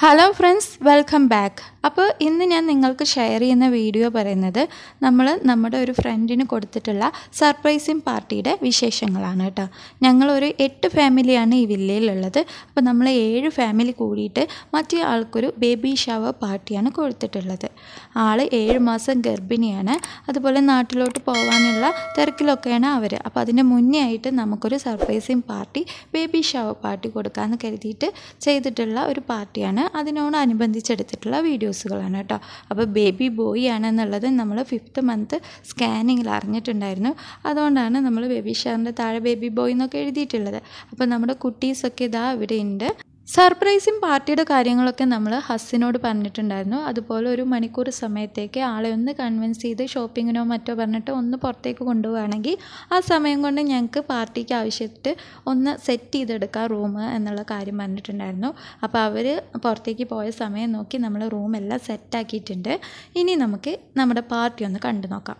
hello friends welcome back അപ്പോൾ ഇന്ന് ഞാൻ നിങ്ങൾക്ക് ഷെയർ ചെയ്യുന്ന വീഡിയോ പറയുന്നത് നമ്മൾ നമ്മുടെ ഒരു ഫ്രണ്ടിന് കൊടുത്തിട്ടുള്ള സർപ്രൈസിങ് പാർട്ടിയുടെ വിശേഷങ്ങളാണ് കേട്ടോ ഞങ്ങളൊരു എട്ട് ഫാമിലിയാണ് ഈ വില്ലയിലുള്ളത് അപ്പോൾ നമ്മൾ ഏഴ് ഫാമിലി കൂടിയിട്ട് മറ്റേ ആൾക്കൊരു ബേബി ഷവർ പാർട്ടിയാണ് കൊടുത്തിട്ടുള്ളത് ആൾ ഏഴ് മാസം ഗർഭിണിയാണ് അതുപോലെ നാട്ടിലോട്ട് പോകാനുള്ള തിരക്കിലൊക്കെയാണ് അവർ അപ്പോൾ അതിൻ്റെ മുന്നേ ആയിട്ട് നമുക്കൊരു surprising party baby shower party കൊടുക്കാമെന്ന് കരുതിയിട്ട് ചെയ്തിട്ടുള്ള ഒരു പാർട്ടിയാണ് അതിനോടനുബന്ധിച്ചെടുത്തിട്ടുള്ള വീഡിയോസുകളാണ് കേട്ടോ അപ്പോൾ ബേബി ബോയ് ആണെന്നുള്ളത് നമ്മൾ ഫിഫ്ത്ത് മന്ത് സ്കാനിങ്ങിൽ അറിഞ്ഞിട്ടുണ്ടായിരുന്നു അതുകൊണ്ടാണ് നമ്മൾ ബേബി ഷവറിൻ്റെ താഴെ ബേബി ബോയ് എന്നൊക്കെ എഴുതിയിട്ടുള്ളത് അപ്പോൾ നമ്മുടെ കുട്ടീസൊക്കെ ഇതാ ഇവിടെ ഉണ്ട് സർപ്രൈസിങ് പാർട്ടിയുടെ കാര്യങ്ങളൊക്കെ നമ്മൾ ഹസ്സിനോട് പറഞ്ഞിട്ടുണ്ടായിരുന്നു അതുപോലെ ഒരു മണിക്കൂർ സമയത്തേക്ക് ആളെ ഒന്ന് കൺവിൻസ് ചെയ്ത് ഷോപ്പിങ്ങിനോ മറ്റോ പറഞ്ഞിട്ട് ഒന്ന് പുറത്തേക്ക് കൊണ്ടുപോവുകയാണെങ്കിൽ ആ സമയം കൊണ്ട് ഞങ്ങൾക്ക് പാർട്ടിക്ക് ആവശ്യമായിട്ട് ഒന്ന് സെറ്റ് ചെയ്തെടുക്കാം റൂം എന്നുള്ള കാര്യം പറഞ്ഞിട്ടുണ്ടായിരുന്നു അപ്പോൾ അവർ പുറത്തേക്ക് പോയ സമയം നോക്കി നമ്മൾ റൂമെല്ലാം സെറ്റാക്കിയിട്ടുണ്ട് ഇനി നമുക്ക് നമ്മുടെ പാർട്ടി ഒന്ന് കണ്ടു നോക്കാം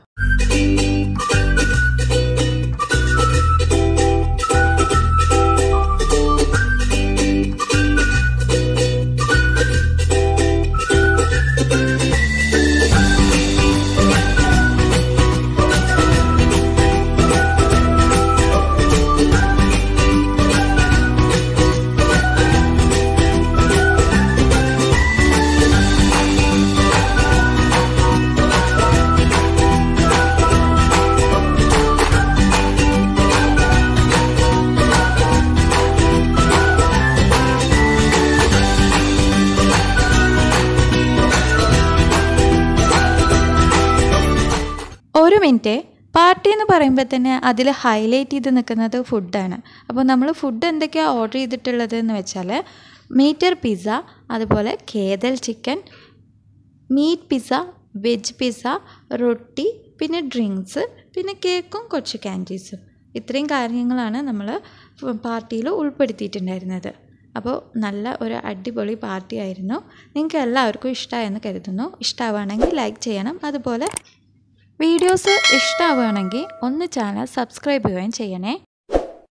ഒരു മിനിറ്റ് പാർട്ടി എന്ന് പറയുമ്പോൾ തന്നെ അതിൽ ഹൈലൈറ്റ് ചെയ്ത് നിൽക്കുന്നത് ഫുഡാണ് അപ്പോൾ നമ്മൾ ഫുഡ് എന്തൊക്കെയാണ് ഓർഡർ ചെയ്തിട്ടുള്ളത് എന്ന് വെച്ചാൽ മീറ്റർ പിസ്സ അതുപോലെ കേതൽ chicken meat pizza veg pizza റൊട്ടി പിന്നെ ഡ്രിങ്ക്സ് പിന്നെ കേക്കും കുറച്ച് ക്യാൻഡീസും ഇത്രയും കാര്യങ്ങളാണ് നമ്മൾ പാർട്ടിയിൽ ഉൾപ്പെടുത്തിയിട്ടുണ്ടായിരുന്നത് അപ്പോൾ നല്ല ഒരു അടിപൊളി പാർട്ടി ആയിരുന്നു നിങ്ങൾക്ക് എല്ലാവർക്കും ഇഷ്ടമായെന്ന് കരുതുന്നു ഇഷ്ടമാവുകയാണെങ്കിൽ ലൈക്ക് ചെയ്യണം അതുപോലെ വീഡിയോസ് ഇഷ്ടമാവുകയാണെങ്കിൽ ഒന്ന് ചാനൽ സബ്സ്ക്രൈബ് ചെയ്യുകയും ചെയ്യണേ